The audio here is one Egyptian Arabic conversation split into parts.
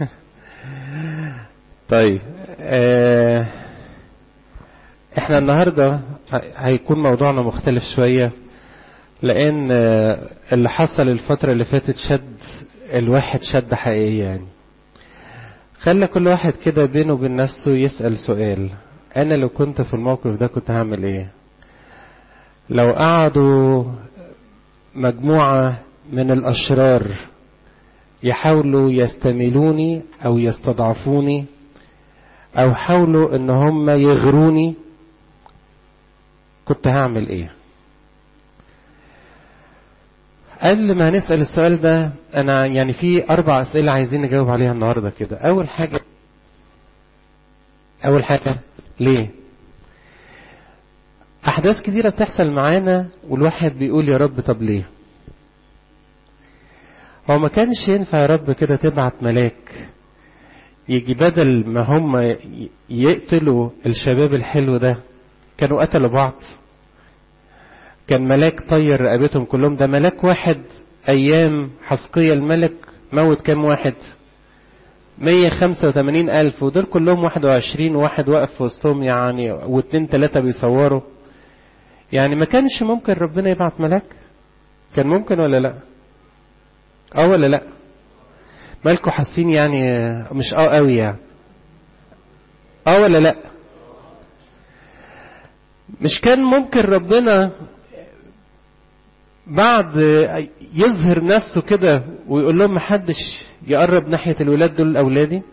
طيب آه احنا النهاردة هيكون موضوعنا مختلف شوية لان اللي حصل الفترة اللي فاتت شد الواحد شد حقيقي يعني خلى كل واحد كده بينه وبين نفسه يسأل سؤال انا لو كنت في الموقف ده كنت هعمل ايه لو قعدوا مجموعة من الاشرار يحاولوا يستميلوني او يستضعفوني او حاولوا ان هم يغروني كنت هعمل ايه قبل ما هنسأل السؤال ده انا يعني في اربع اسئلة عايزين نجاوب عليها النهاردة كده اول حاجة اول حاجة ليه احداث كتيرة بتحصل معانا والواحد بيقول يا رب طب ليه هو ما كانش ينفع يا رب كده تبعت ملاك يجي بدل ما هم يقتلوا الشباب الحلو ده كانوا قتلوا بعض كان ملاك طير رقبتهم كلهم ده ملاك واحد ايام حسقية الملك موت كام واحد 185 ألف ودول كلهم 21 واحد واقف في وسطهم يعني واتنين تلاتة بيصوروا يعني ما كانش ممكن ربنا يبعت ملاك كان ممكن ولا لا اه ولا لا مالكوا حاسين يعني مش اه قوي يعني اه ولا لا مش كان ممكن ربنا بعد يظهر نفسه كده ويقول لهم محدش يقرب ناحية الولاد دول أولادي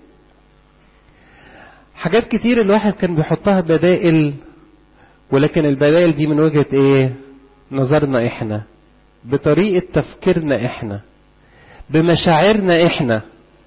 حاجات كتير الواحد كان بيحطها بدائل ولكن البدائل دي من وجهة ايه نظرنا احنا بطريقة تفكيرنا احنا بمشاعرنا احنا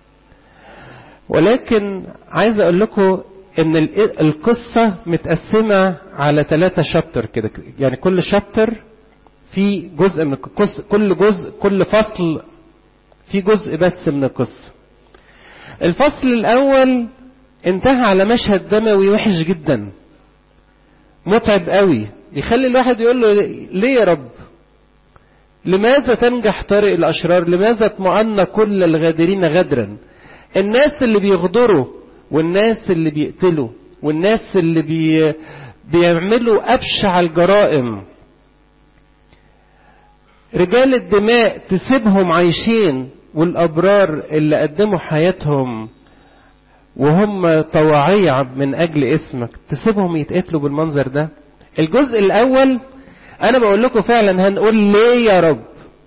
ولكن عايز اقول لكم ان القصة متقسمة على ثلاثة شابتر كده يعني كل شابتر في جزء من القصة كل جزء كل فصل في جزء بس من القصة الفصل الاول انتهى على مشهد دموي وحش جدا متعب قوي يخلي الواحد يقول له ليه يا رب لماذا تنجح طريق الأشرار لماذا اطمأن كل الغادرين غدرا الناس اللي بيغدروا والناس اللي بيقتلوا والناس اللي بي بيعملوا أبشع الجرائم رجال الدماء تسيبهم عايشين والأبرار اللي قدموا حياتهم وهم طواعية من أجل اسمك تسيبهم يتقتلوا بالمنظر ده الجزء الأول أنا بقول لكم فعلا هنقول ليه يا رب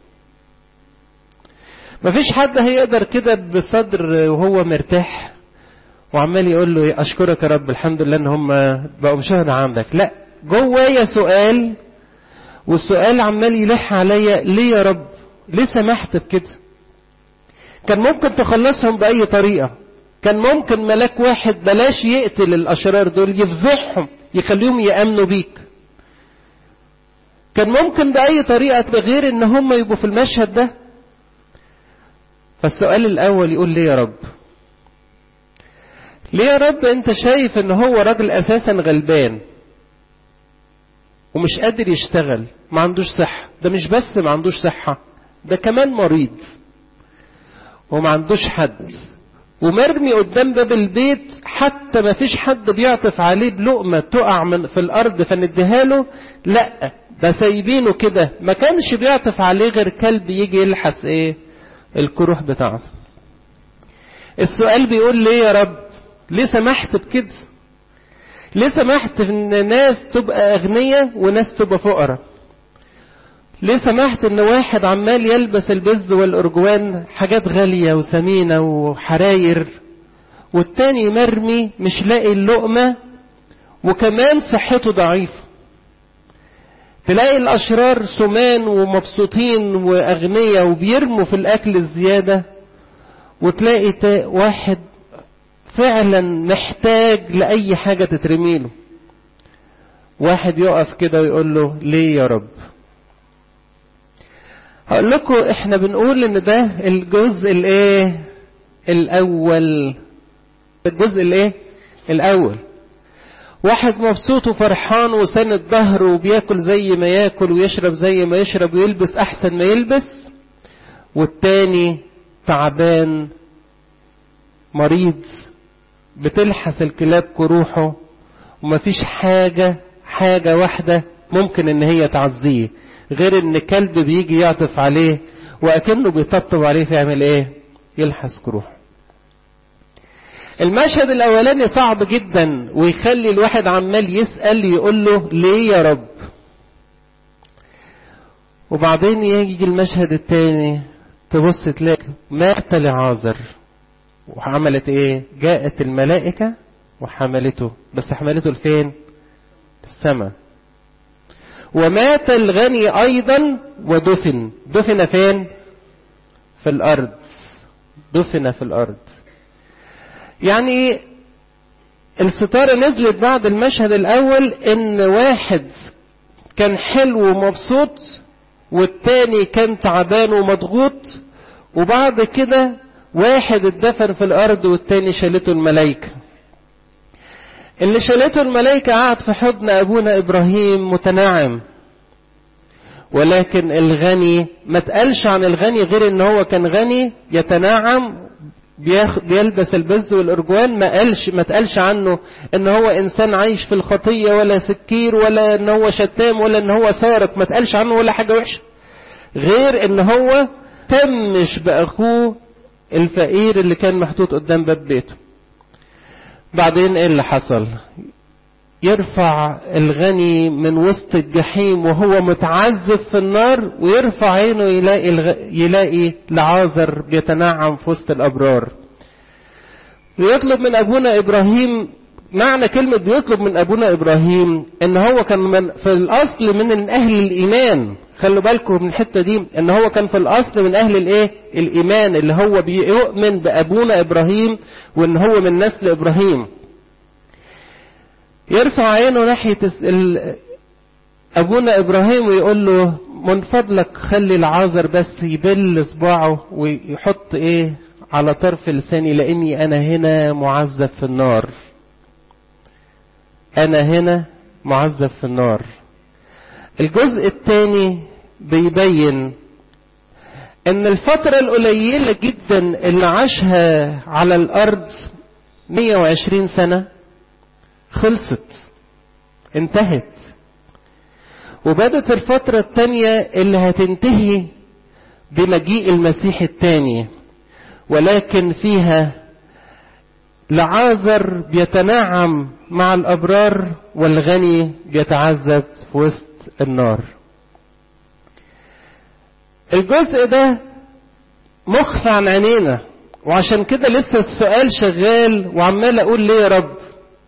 مفيش حد هيقدر كده بصدر وهو مرتاح وعمال يقول له أشكرك يا رب الحمد لله إن هم بقوا مشاهدة عندك لا جوايا سؤال والسؤال عمال يلح عليا ليه يا رب ليه سمحت بكده كان ممكن تخلصهم بأي طريقة كان ممكن ملاك واحد بلاش يقتل الأشرار دول يفزعهم يخليهم يأمنوا بيك كان ممكن بأي طريقة غير ان هم يبقوا في المشهد ده فالسؤال الأول يقول ليه يا رب ليه يا رب انت شايف ان هو راجل اساسا غلبان ومش قادر يشتغل ما عندوش صحة ده مش بس ما عندوش صحة ده كمان مريض وما عندوش حد ومرمي قدام باب البيت حتى ما فيش حد بيعطف عليه بلقمة تقع من في الأرض فنديها له لا ده سايبينه كده ما كانش بيعطف عليه غير كلب يجي يلحس ايه الكروح بتاعته السؤال بيقول ليه يا رب ليه سمحت بكده ليه سمحت ان ناس تبقى اغنياء وناس تبقى فقراء ليه سمحت ان واحد عمال يلبس البز والارجوان حاجات غالية وثمينة وحراير والتاني مرمي مش لاقي اللقمة وكمان صحته ضعيفة تلاقي الاشرار سمان ومبسوطين واغنياء وبيرموا في الاكل الزيادة وتلاقي واحد فعلا محتاج لأي حاجة تترميله واحد يقف كده ويقول له ليه يا رب هقول لكم احنا بنقول ان ده الجزء الايه الاول الجزء الايه الاول واحد مبسوط وفرحان وساند ظهره وبياكل زي ما ياكل ويشرب زي ما يشرب ويلبس احسن ما يلبس والتاني تعبان مريض بتلحس الكلاب كروحه ومفيش حاجة حاجة واحدة ممكن ان هي تعزيه غير ان كلب بيجي يعطف عليه واكنه بيطبطب عليه فيعمل ايه يلحس كروحه المشهد الاولاني صعب جدا ويخلي الواحد عمال يسأل يقول له ليه يا رب وبعدين يجي المشهد التاني تبص تلاقي مات لعازر وعملت ايه جاءت الملائكة وحملته بس حملته لفين في السماء ومات الغني ايضا ودفن دفن فين في الارض دفن في الارض يعني الستارة نزلت بعد المشهد الاول ان واحد كان حلو ومبسوط والتاني كان تعبان ومضغوط وبعد كده واحد اتدفن في الارض والتاني شالته الملائكة اللي شالته الملائكة قعد في حضن ابونا ابراهيم متناعم ولكن الغني ما تقالش عن الغني غير ان هو كان غني يتناعم بيلبس البز والارجوان ما قالش ما تقالش عنه ان هو انسان عايش في الخطيه ولا سكير ولا ان هو شتام ولا ان هو سارق ما تقالش عنه ولا حاجه وحشه غير ان هو تمش باخوه الفقير اللي كان محطوط قدام باب بيته بعدين ايه اللي حصل يرفع الغني من وسط الجحيم وهو متعذب في النار ويرفع عينه يلاقي الغ... يلاقي لعازر بيتنعم في وسط الابرار ويطلب من ابونا ابراهيم معنى كلمة بيطلب من ابونا ابراهيم ان هو كان من في الاصل من اهل الايمان خلوا بالكم من الحتة دي ان هو كان في الاصل من اهل الايه الايمان اللي هو بيؤمن بابونا ابراهيم وان هو من نسل ابراهيم يرفع عينه ناحية أبونا إبراهيم ويقول له من فضلك خلي العازر بس يبل صباعه ويحط إيه على طرف لساني لأني أنا هنا معذب في النار أنا هنا معذب في النار الجزء الثاني بيبين ان الفترة القليلة جدا اللي عاشها على الارض 120 سنة خلصت انتهت وبدت الفترة التانية اللي هتنتهي بمجيء المسيح التاني ولكن فيها لعازر بيتنعم مع الأبرار والغني بيتعذب في وسط النار الجزء ده مخفى عن عينينا وعشان كده لسه السؤال شغال وعمال اقول ليه يا رب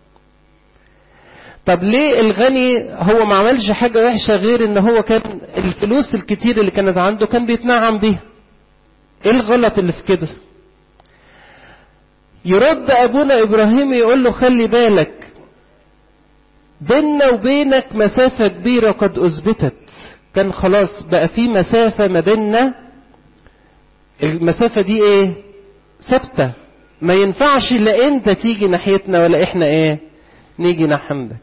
طب ليه الغني هو ما عملش حاجة وحشة غير ان هو كان الفلوس الكتير اللي كانت عنده كان بيتنعم بيها ايه الغلط اللي في كده يرد ابونا ابراهيم يقول له خلي بالك بيننا وبينك مسافة كبيرة قد اثبتت كان خلاص بقى في مسافة ما بيننا المسافة دي ايه ثابتة ما ينفعش لا انت تيجي ناحيتنا ولا احنا ايه نيجي ناحيتك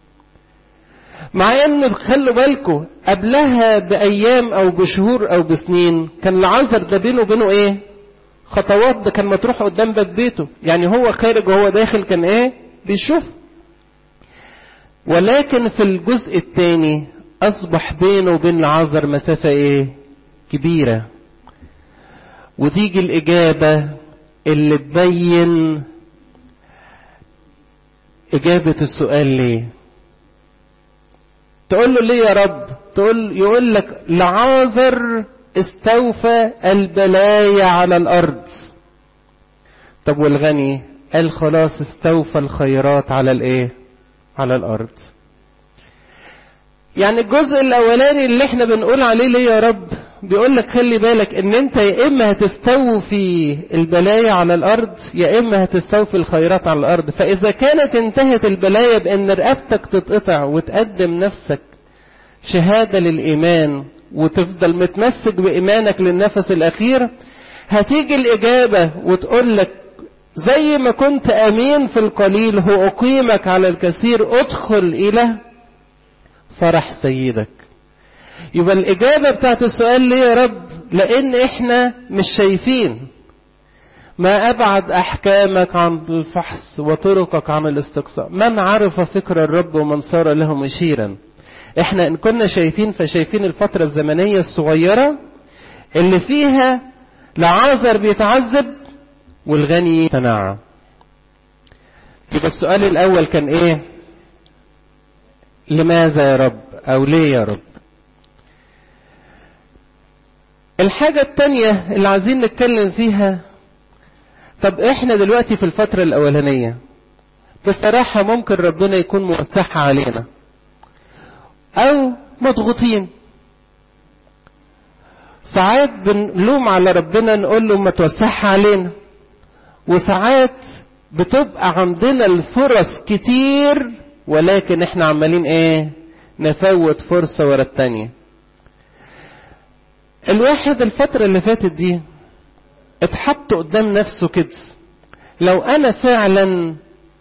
مع ان خلوا بالكم قبلها بايام او بشهور او بسنين كان العذر ده بينه وبينه ايه خطوات ده كان مطروح قدام باب بيته يعني هو خارج وهو داخل كان ايه بيشوف ولكن في الجزء الثاني اصبح بينه وبين العذر مسافه ايه كبيره وتيجي الاجابه اللي تبين اجابه السؤال ليه تقول له ليه يا رب تقول يقول لك لعازر استوفى البلايا على الارض طب والغني قال خلاص استوفى الخيرات على الايه على الارض يعني الجزء الاولاني اللي احنا بنقول عليه ليه يا رب بيقول لك خلي بالك ان انت يا اما هتستوفي البلايا على الارض يا اما هتستوفي الخيرات على الارض فاذا كانت انتهت البلايا بان رقبتك تتقطع وتقدم نفسك شهاده للايمان وتفضل متمسك بايمانك للنفس الاخير هتيجي الاجابه وتقول لك زي ما كنت امين في القليل هو اقيمك على الكثير ادخل الى فرح سيدك يبقى الإجابة بتاعت السؤال ليه يا رب لأن إحنا مش شايفين ما أبعد أحكامك عن الفحص وطرقك عن الاستقصاء من عرف فكر الرب ومن صار له مشيرا احنا ان كنا شايفين فشايفين الفترة الزمنية الصغيرة اللي فيها لعازر بيتعذب والغني يتنعم يبقى السؤال الأول كان إيه؟ لماذا يا رب؟ أو ليه يا رب؟ الحاجة التانية اللي عايزين نتكلم فيها طب إحنا دلوقتي في الفترة الأولانية بصراحة ممكن ربنا يكون موسعها علينا أو مضغوطين ساعات بنلوم على ربنا نقول له ما توسعها علينا وساعات بتبقى عندنا الفرص كتير ولكن احنا عمالين ايه نفوت فرصة ورا التانية الواحد الفترة اللي فاتت دي اتحط قدام نفسه كده لو انا فعلا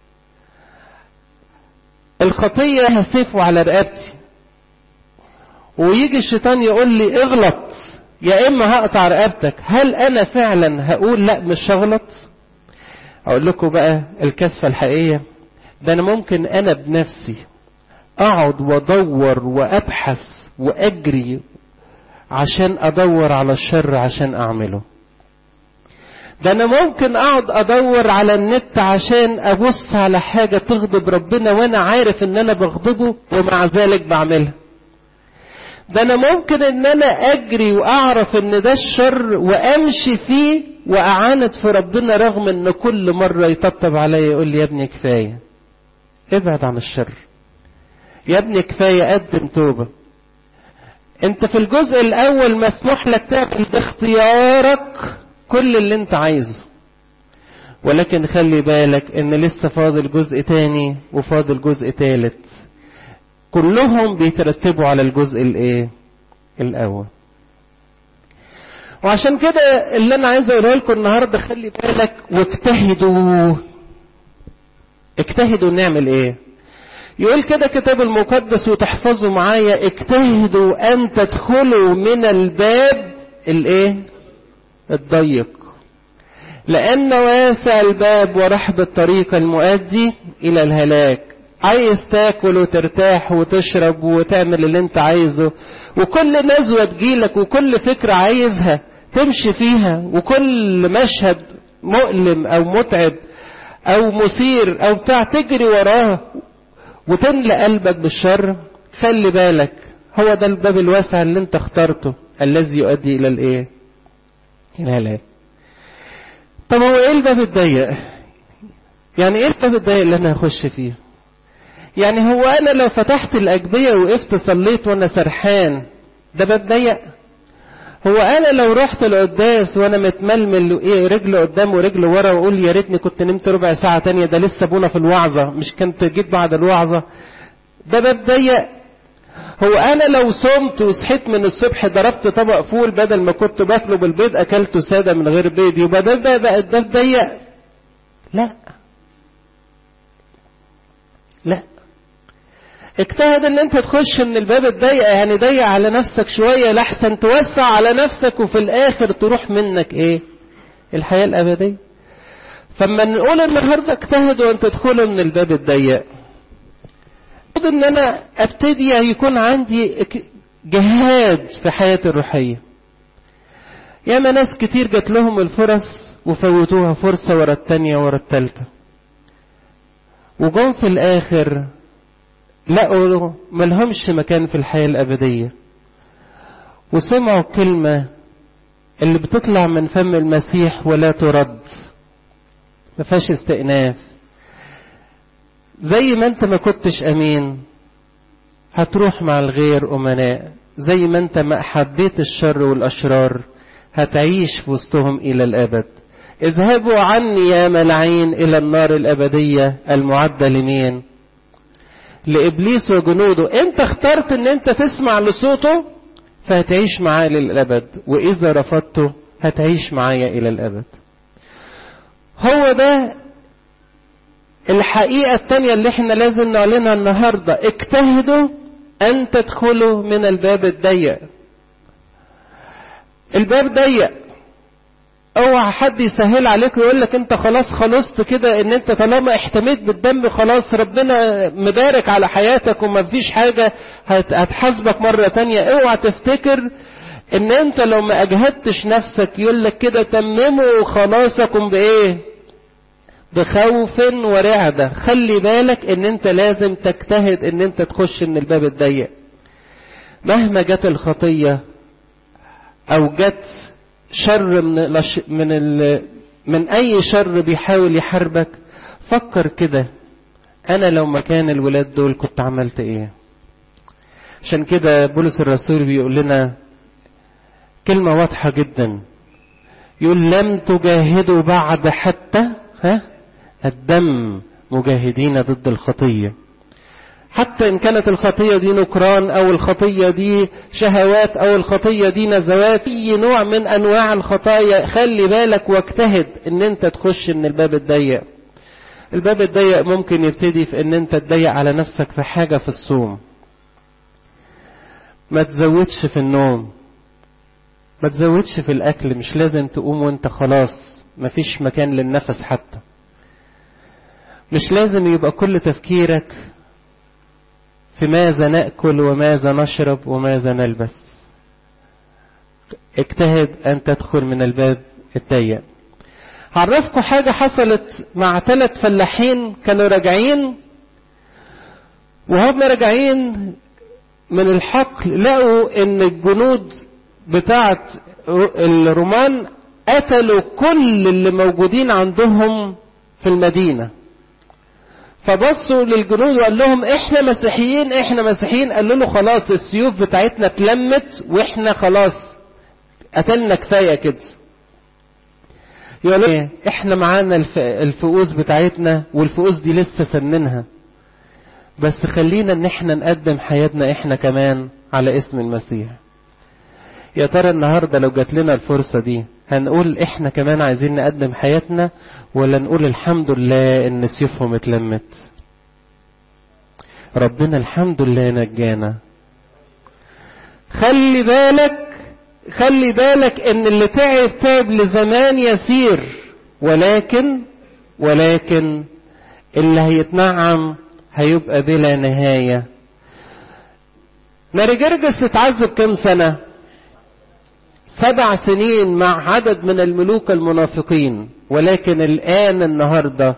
الخطية هسيفه على رقبتي ويجي الشيطان يقول لي اغلط يا اما هقطع رقبتك هل انا فعلا هقول لا مش هغلط اقول لكم بقى الكسفة الحقيقية ده انا ممكن انا بنفسي اقعد وادور وابحث واجري عشان ادور على الشر عشان اعمله ده انا ممكن اقعد ادور على النت عشان ابص على حاجة تغضب ربنا وانا عارف ان انا بغضبه ومع ذلك بعملها ده انا ممكن ان انا اجري واعرف ان ده الشر وامشي فيه واعاند في ربنا رغم ان كل مرة يطبطب عليا يقول لي يا ابني كفاية ابعد عن الشر يا ابني كفاية قدم توبة انت في الجزء الاول مسموح لك تعمل باختيارك كل اللي انت عايزه ولكن خلي بالك ان لسه فاضل جزء تاني وفاضل جزء تالت كلهم بيترتبوا على الجزء الايه الاول وعشان كده اللي انا عايز اقوله لكم النهارده خلي بالك واجتهدوا اجتهدوا نعمل ايه يقول كده كتاب المقدس وتحفظوا معايا اجتهدوا ان تدخلوا من الباب الايه الضيق لان واسع الباب ورحب الطريق المؤدي الى الهلاك عايز تاكل وترتاح وتشرب وتعمل اللي انت عايزه وكل نزوة تجيلك وكل فكرة عايزها تمشي فيها وكل مشهد مؤلم او متعب او مثير او بتاع تجري وراه وتملى قلبك بالشر خلي بالك هو ده الباب الواسع اللي انت اخترته الذي يؤدي الى الايه الى الهلاك طب هو ايه الباب الضيق يعني ايه الباب الضيق اللي انا هخش فيه يعني هو انا لو فتحت الاجبية وقفت صليت وانا سرحان ده باب ضيق هو انا لو رحت القداس وانا متململ ايه رجل قدام ورجل ورا واقول يا ريتني كنت نمت ربع ساعة تانية ده لسه ابونا في الوعظة مش كنت جيت بعد الوعظة ده باب ضيق هو انا لو صمت وصحيت من الصبح ضربت طبق فول بدل ما كنت باكله بالبيض اكلته سادة من غير بيض يبقى ده بقى بقى ده ضيق لا لا اجتهد ان انت تخش من الباب الضيق يعني ضيق على نفسك شوية لحسن توسع على نفسك وفي الاخر تروح منك ايه الحياة الابدية فما نقول النهاردة اجتهدوا ان تدخلوا من الباب الضيق المفروض ان انا ابتدي يكون عندي جهاد في حياتي الروحية ياما ناس كتير جات لهم الفرص وفوتوها فرصة ورا التانية ورا التالتة وجم في الاخر لقوا ملهمش مكان في الحياة الأبدية وسمعوا كلمة اللي بتطلع من فم المسيح ولا ترد ما فيهاش استئناف زي ما انت ما كنتش امين هتروح مع الغير امناء زي ما انت ما حبيت الشر والاشرار هتعيش في وسطهم الى الابد اذهبوا عني يا ملعين الى النار الابديه المعده لمين لابليس وجنوده انت اخترت ان انت تسمع لصوته فهتعيش معاه للابد واذا رفضته هتعيش معايا الى الابد هو ده الحقيقة التانية اللي احنا لازم نعلنها النهاردة اجتهدوا ان تدخلوا من الباب الضيق الباب ضيق اوعى حد يسهل عليك ويقول لك انت خلاص خلصت كده ان انت طالما احتميت بالدم خلاص ربنا مبارك على حياتك وما فيش حاجة هتحاسبك مرة تانية اوعى تفتكر ان انت لو ما اجهدتش نفسك يقول لك كده تمموا خلاصكم بايه بخوف ورعدة خلي بالك ان انت لازم تجتهد ان انت تخش من الباب الضيق مهما جت الخطية او جت شر من من ال من اي شر بيحاول يحاربك فكر كده انا لو مكان الولاد دول كنت عملت ايه عشان كده بولس الرسول بيقول لنا كلمة واضحة جدا يقول لم تجاهدوا بعد حتى ها الدم مجاهدين ضد الخطية حتى إن كانت الخطية دي نكران أو الخطية دي شهوات أو الخطية دي نزوات أي نوع من أنواع الخطايا خلي بالك واجتهد إن أنت تخش من الباب الضيق الباب الضيق ممكن يبتدي في إن أنت تضيق على نفسك في حاجة في الصوم ما تزودش في النوم ما تزودش في الأكل مش لازم تقوم وانت خلاص مفيش مكان للنفس حتى مش لازم يبقى كل تفكيرك في ماذا نأكل وماذا نشرب وماذا نلبس اجتهد أن تدخل من الباب الضيق هعرفكم حاجة حصلت مع ثلاث فلاحين كانوا راجعين وهم راجعين من الحقل لقوا ان الجنود بتاعة الرومان قتلوا كل اللي موجودين عندهم في المدينة فبصوا للجنود وقال لهم احنا مسيحيين احنا مسيحيين قالوا له خلاص السيوف بتاعتنا اتلمت واحنا خلاص قتلنا كفاية كده يقولوا ايه احنا معانا الفؤوس بتاعتنا والفؤوس دي لسه سننها بس خلينا ان احنا نقدم حياتنا احنا كمان على اسم المسيح يا ترى النهارده لو جات لنا الفرصه دي هنقول احنا كمان عايزين نقدم حياتنا ولا نقول الحمد لله ان سيوفهم اتلمت ربنا الحمد لله نجانا خلي بالك خلي بالك ان اللي تعب تعب لزمان يسير ولكن ولكن اللي هيتنعم هيبقى بلا نهاية ماري جرجس اتعذب كم سنة سبع سنين مع عدد من الملوك المنافقين ولكن الآن النهاردة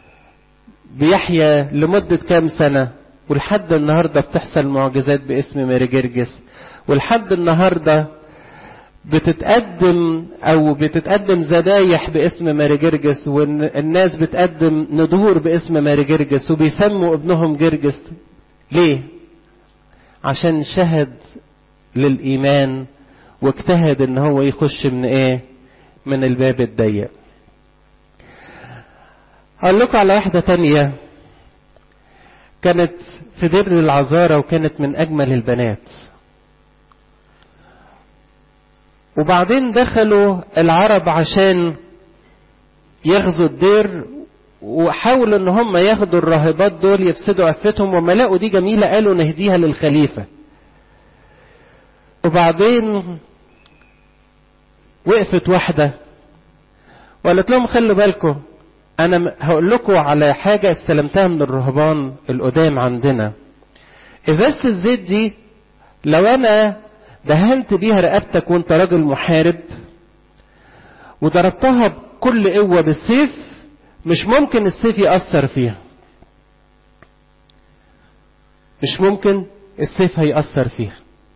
بيحيا لمدة كام سنة ولحد النهاردة بتحصل معجزات باسم ماري جرجس ولحد النهاردة بتتقدم او بتتقدم ذبايح باسم ماري جرجس والناس بتقدم ندور باسم ماري جرجس وبيسموا ابنهم جرجس ليه عشان شهد للايمان واجتهد ان هو يخش من ايه من الباب الضيق هقول لكم على واحدة تانية كانت في دير العذارة وكانت من أجمل البنات وبعدين دخلوا العرب عشان يغزوا الدير وحاولوا ان هم ياخدوا الراهبات دول يفسدوا عفتهم وما لقوا دي جميلة قالوا نهديها للخليفة وبعدين وقفت واحدة وقالت لهم خلوا بالكم انا هقول لكم على حاجة استلمتها من الرهبان القدام عندنا ازازة الزيت دي لو انا دهنت بيها رقبتك وانت راجل محارب وضربتها بكل قوة بالسيف مش ممكن السيف يأثر فيها مش ممكن السيف هيأثر فيها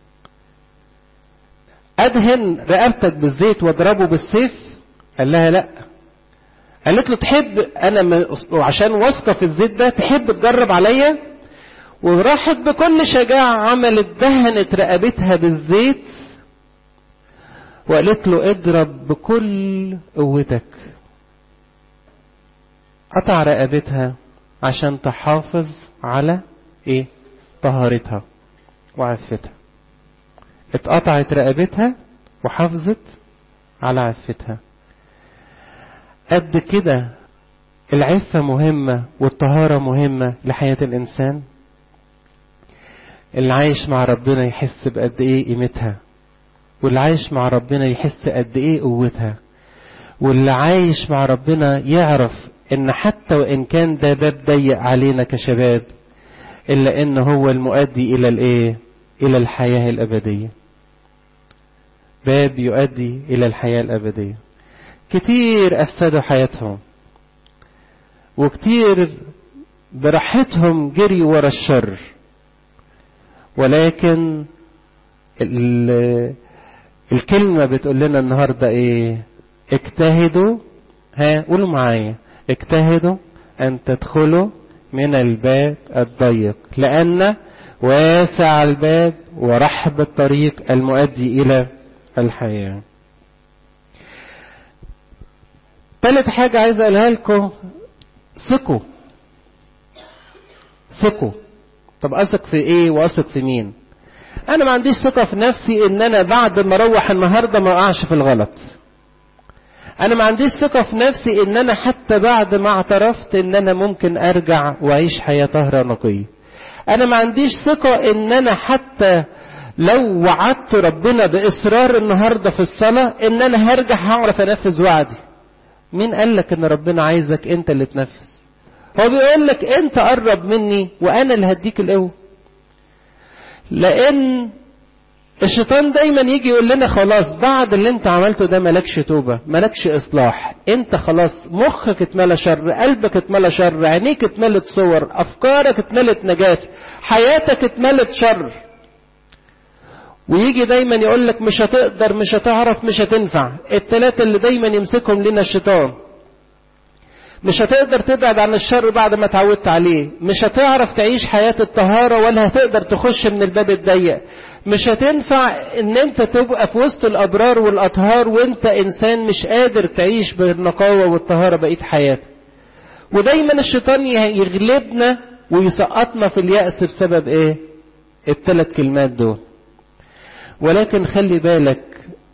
أدهن رقبتك بالزيت واضربه بالسيف قال لها لا قالت له تحب انا وعشان واثقه في الزيت ده تحب تجرب عليا وراحت بكل شجاعة عملت دهنت رقبتها بالزيت وقالت له اضرب بكل قوتك قطع رقبتها عشان تحافظ على ايه طهارتها وعفتها اتقطعت رقبتها وحافظت على عفتها قد كده العفة مهمة والطهارة مهمة لحياة الإنسان اللي عايش مع ربنا يحس بقد إيه قيمتها واللي عايش مع ربنا يحس قد إيه قوتها واللي عايش مع ربنا يعرف ان حتى وان كان ده باب ضيق علينا كشباب الا ان هو المؤدي الى الايه الى الحياه الابديه باب يؤدي الى الحياه الابديه كتير افسدوا حياتهم وكتير براحتهم جري ورا الشر ولكن الكلمة بتقول لنا النهاردة ايه اجتهدوا ها قولوا معايا اجتهدوا ان تدخلوا من الباب الضيق لان واسع الباب ورحب الطريق المؤدي الى الحياة ثالث حاجة عايز اقولها لكم ثقوا ثقوا طب اثق في ايه واثق في مين انا ما عنديش ثقة في نفسي ان انا بعد ما اروح النهاردة ما اقعش في الغلط انا ما عنديش ثقة في نفسي ان انا حتى بعد ما اعترفت ان انا ممكن ارجع واعيش حياة طاهرة نقية انا ما عنديش ثقة ان انا حتى لو وعدت ربنا باصرار النهاردة في الصلاة ان انا هرجع هعرف انفذ وعدي مين قال لك ان ربنا عايزك انت اللي تنفذ هو بيقول لك انت قرب مني وانا اللي هديك القوه لان الشيطان دايما يجي يقول لنا خلاص بعد اللي انت عملته ده مالكش توبة مالكش اصلاح انت خلاص مخك اتملى شر قلبك اتملى شر عينيك اتملت صور افكارك اتملت نجاسة حياتك اتملت شر ويجي دايما يقول لك مش هتقدر مش هتعرف مش هتنفع التلاتة اللي دايما يمسكهم لنا الشيطان مش هتقدر تبعد عن الشر بعد ما اتعودت عليه مش هتعرف تعيش حياة الطهارة ولا هتقدر تخش من الباب الضيق مش هتنفع ان انت تبقى في وسط الابرار والاطهار وانت انسان مش قادر تعيش بالنقاوة والطهارة بقية حياتك ودايما الشيطان يغلبنا ويسقطنا في اليأس بسبب ايه الثلاث كلمات دول ولكن خلي بالك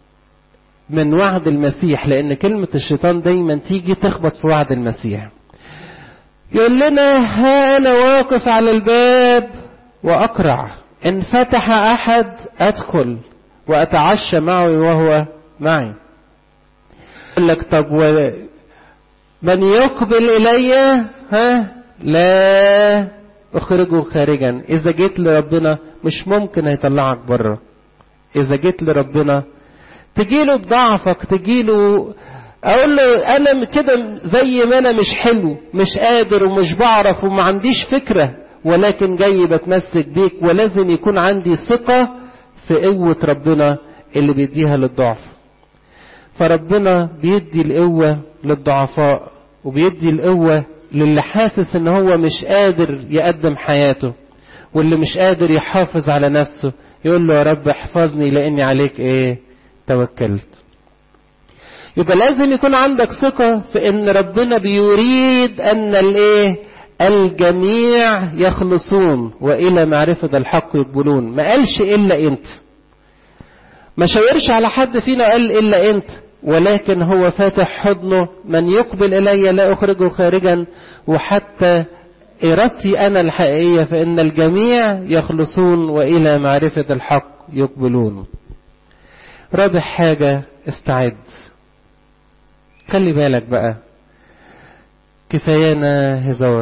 من وعد المسيح لان كلمة الشيطان دايما تيجي تخبط في وعد المسيح يقول لنا ها انا واقف على الباب واقرع ان فتح احد ادخل واتعشى معه وهو معي يقول لك طب و من يقبل الي ها لا اخرجه خارجا اذا جيت لربنا مش ممكن هيطلعك بره اذا جيت لربنا تجيله بضعفك تجيله اقول له انا كده زي ما انا مش حلو مش قادر ومش بعرف وما عنديش فكرة ولكن جاي بتمسك بيك ولازم يكون عندي ثقة في قوة ربنا اللي بيديها للضعف فربنا بيدي القوة للضعفاء وبيدي القوة للي حاسس ان هو مش قادر يقدم حياته واللي مش قادر يحافظ على نفسه يقول له يا رب احفظني لاني عليك ايه توكلت يبقى لازم يكون عندك ثقة في ان ربنا بيريد ان الايه الجميع يخلصون والى معرفة الحق يقبلون ما قالش الا انت ما شاورش على حد فينا قال الا انت ولكن هو فاتح حضنه من يقبل الي لا اخرجه خارجا وحتى ارادتي انا الحقيقية فان الجميع يخلصون والى معرفة الحق يقبلون رابع حاجة استعد خلي بالك بقى كفايانا هزار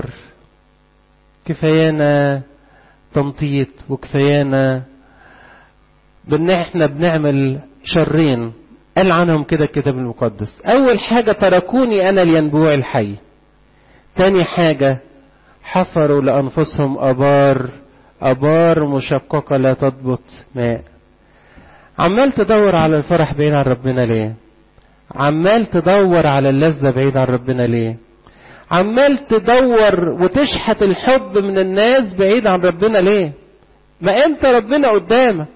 كفايانا تنطيط وكفايانا بان احنا بنعمل شرين قال عنهم كده الكتاب المقدس اول حاجة تركوني انا الينبوع الحي تاني حاجة حفروا لانفسهم ابار ابار مشققة لا تضبط ماء عمال تدور على الفرح بعيد عن ربنا ليه عمال تدور على اللذة بعيد عن ربنا ليه عمال تدور وتشحت الحب من الناس بعيد عن ربنا ليه ما انت ربنا قدامك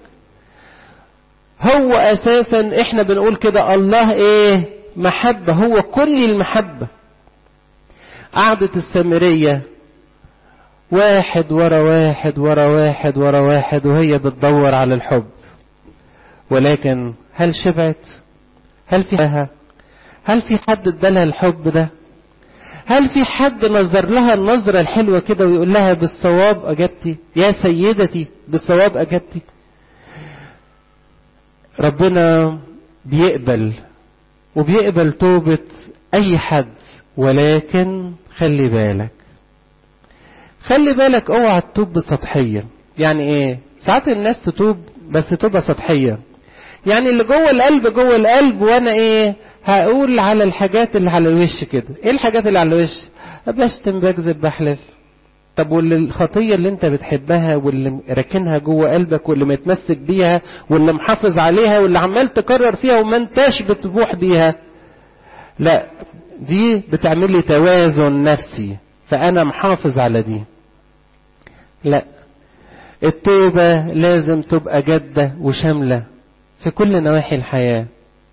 هو اساسا احنا بنقول كده الله ايه محبة هو كل المحبة قعدة السامرية واحد ورا واحد ورا واحد ورا واحد وهي بتدور على الحب ولكن هل شبعت هل في لها هل في حد ادالها الحب ده هل في حد نظر لها النظرة الحلوة كده ويقول لها بالصواب أجبتي يا سيدتي بالصواب أجبتي ربنا بيقبل وبيقبل توبة أي حد ولكن خلي بالك خلي بالك اوعى تتوب بسطحية يعني ايه ساعات الناس تتوب بس توبة سطحية يعني اللي جوه القلب جوه القلب وانا ايه هقول على الحاجات اللي على الوش كده ايه الحاجات اللي على الوش بشتم بكذب بحلف طب والخطية اللي انت بتحبها واللي راكنها جوه قلبك واللي متمسك بيها واللي محافظ عليها واللي عمال تكرر فيها وما انتاش بتبوح بيها لا دي بتعمل لي توازن نفسي فانا محافظ على دي لا التوبة لازم تبقى جادة وشاملة في كل نواحي الحياة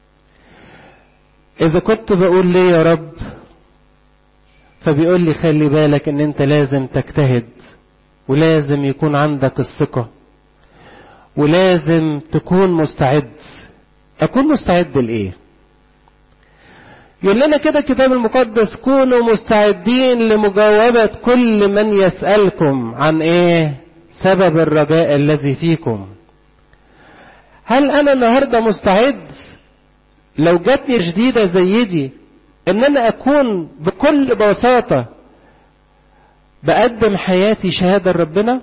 إذا كنت بقول ليه يا رب فبيقول لي خلي بالك ان انت لازم تجتهد ولازم يكون عندك الثقة ولازم تكون مستعد اكون مستعد لايه يقول لنا كده الكتاب المقدس كونوا مستعدين لمجاوبة كل من يسألكم عن ايه سبب الرجاء الذي فيكم هل انا النهاردة مستعد لو جاتني جديدة زي دي ان انا اكون بكل بساطة بقدم حياتي شهادة لربنا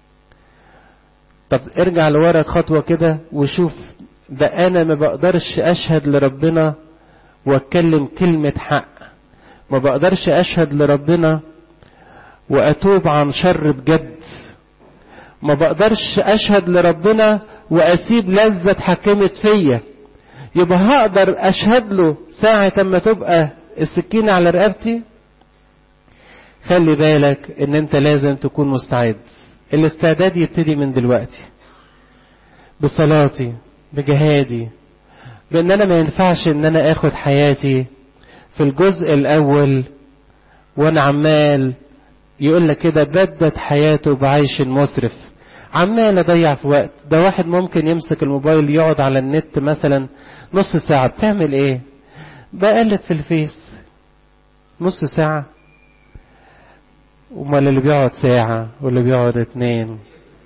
طب ارجع لورا خطوة كده وشوف ده انا ما بقدرش اشهد لربنا واتكلم كلمة حق ما بقدرش اشهد لربنا واتوب عن شر بجد ما بقدرش اشهد لربنا واسيب لذة اتحكمت فيا يبقى هقدر اشهد له ساعة ما تبقى السكينة على رقبتي خلي بالك ان انت لازم تكون مستعد الاستعداد يبتدي من دلوقتي بصلاتي بجهادي بان انا ما ينفعش ان انا اخد حياتي في الجزء الاول وانا عمال يقول لك كده بدت حياته بعيش مسرف عمال اضيع في وقت ده واحد ممكن يمسك الموبايل يقعد على النت مثلا نص ساعة بتعمل ايه بقلب في الفيس نص ساعة امال اللي بيقعد ساعة واللي بيقعد اتنين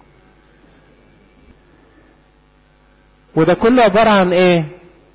وده كله عبارة عن ايه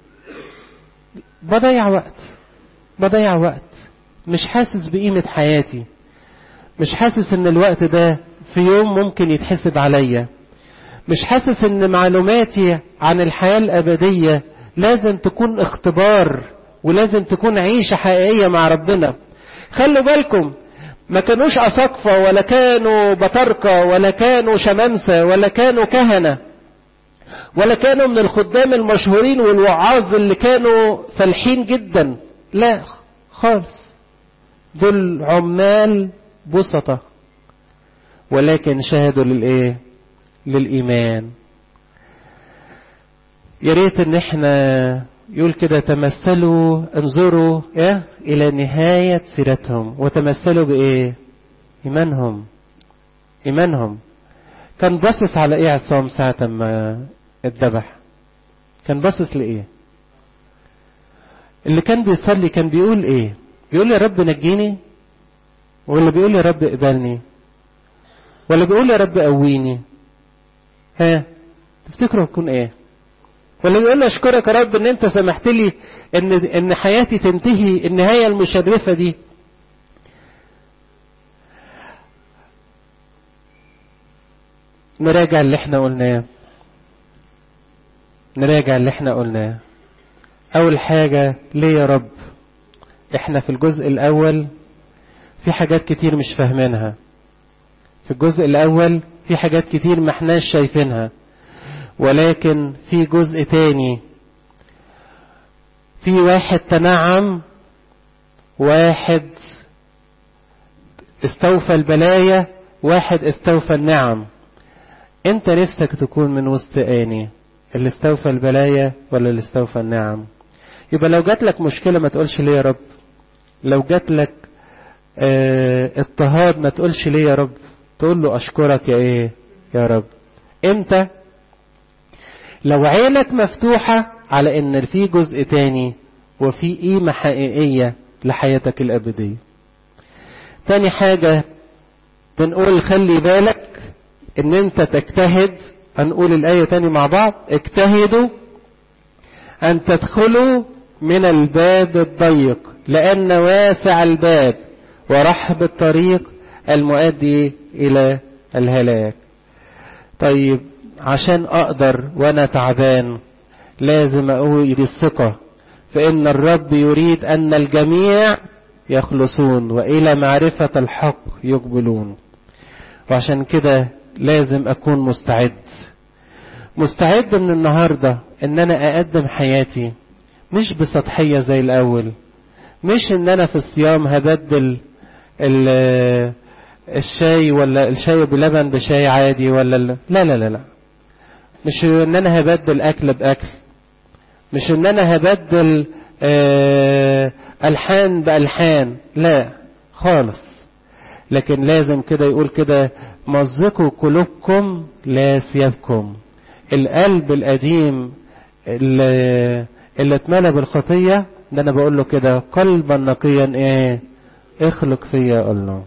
بضيع وقت بضيع وقت مش حاسس بقيمة حياتي مش حاسس ان الوقت ده في يوم ممكن يتحسب عليا مش حاسس ان معلوماتي عن الحياة الابدية لازم تكون اختبار ولازم تكون عيشة حقيقية مع ربنا خلوا بالكم ما كانوش أساقفة ولا كانوا بطركة ولا كانوا شمامسة ولا كانوا كهنة ولا كانوا من الخدام المشهورين والوعاظ اللي كانوا فالحين جدا لا خالص دول عمال بسطة ولكن شهدوا للايه للايمان يا ريت ان احنا يقول كده تمثلوا انظروا إيه؟ الى نهاية سيرتهم وتمثلوا بايه ايمانهم ايمانهم كان باصص على ايه عصام ساعة ما اتذبح كان باصص لايه اللي كان بيصلي كان بيقول ايه بيقول يا رب نجيني ولا بيقول يا رب اقبلني ولا بيقول يا رب قويني ها تفتكروا هتكون ايه ولا بيقول له اشكرك يا رب ان انت سمحت لي ان ان حياتي تنتهي النهايه المشرفه دي نراجع اللي احنا قلناه نراجع اللي احنا قلناه اول حاجه ليه يا رب احنا في الجزء الاول في حاجات كتير مش فاهمينها في الجزء الاول في حاجات كتير ما احناش شايفينها ولكن في جزء تاني في واحد تنعم واحد استوفى البلايا واحد استوفى النعم انت نفسك تكون من وسط اني اللي استوفى البلايا ولا اللي استوفى النعم يبقى لو جات لك مشكلة ما تقولش ليه يا رب لو جات لك اه اضطهاد ما تقولش ليه يا رب تقول له اشكرك يا ايه يا رب امتى لو عينك مفتوحة على ان في جزء تاني وفي قيمة حقيقية لحياتك الابدية تاني حاجة بنقول خلي بالك ان انت تجتهد هنقول الآية تاني مع بعض اجتهدوا ان تدخلوا من الباب الضيق لأن واسع الباب ورحب الطريق المؤدي إلى الهلاك طيب عشان أقدر وأنا تعبان لازم أقول الثقة فإن الرب يريد أن الجميع يخلصون وإلى معرفة الحق يقبلون وعشان كده لازم أكون مستعد مستعد من النهاردة ان انا اقدم حياتي مش بسطحية زي الاول مش ان انا في الصيام هبدل الشاي ولا الشاي بلبن بشاي عادي ولا لا لا لا لا مش ان انا هبدل اكل باكل مش ان انا هبدل الحان بالحان لا خالص لكن لازم كده يقول كده مزقوا قلوبكم لا ثيابكم القلب القديم اللي, اللي اتملى بالخطية ده انا بقول له كده قلبا نقيا ايه اخلق فيا الله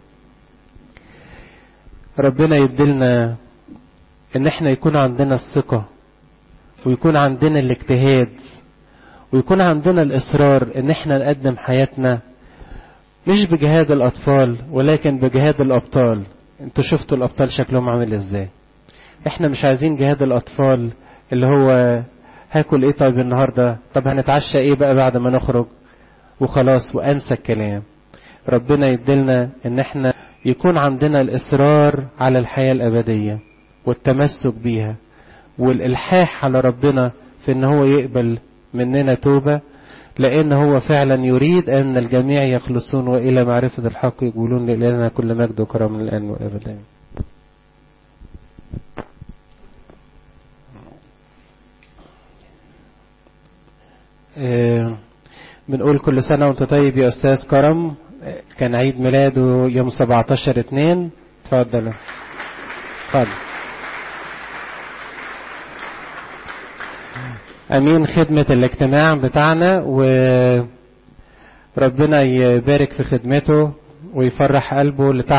ربنا يدلنا ان احنا يكون عندنا الثقة ويكون عندنا الاجتهاد ويكون عندنا الاصرار ان احنا نقدم حياتنا مش بجهاد الاطفال ولكن بجهاد الابطال انتوا شفتوا الابطال شكلهم عامل ازاي احنا مش عايزين جهاد الاطفال اللي هو هاكل ايه طيب النهارده طب هنتعشى ايه بقى بعد ما نخرج وخلاص وانسى الكلام ربنا يدلنا ان احنا يكون عندنا الاصرار على الحياه الابديه والتمسك بيها والالحاح على ربنا في ان هو يقبل مننا توبه لان هو فعلا يريد ان الجميع يخلصون والى معرفه الحق يقولون لنا كل مجد وكرم من الان وابدا بنقول كل سنة وانت طيب يا أستاذ كرم كان عيد ميلاده يوم 17 اتنين اتفضل اتفضل أمين خدمة الاجتماع بتاعنا وربنا يبارك في خدمته ويفرح قلبه لتعب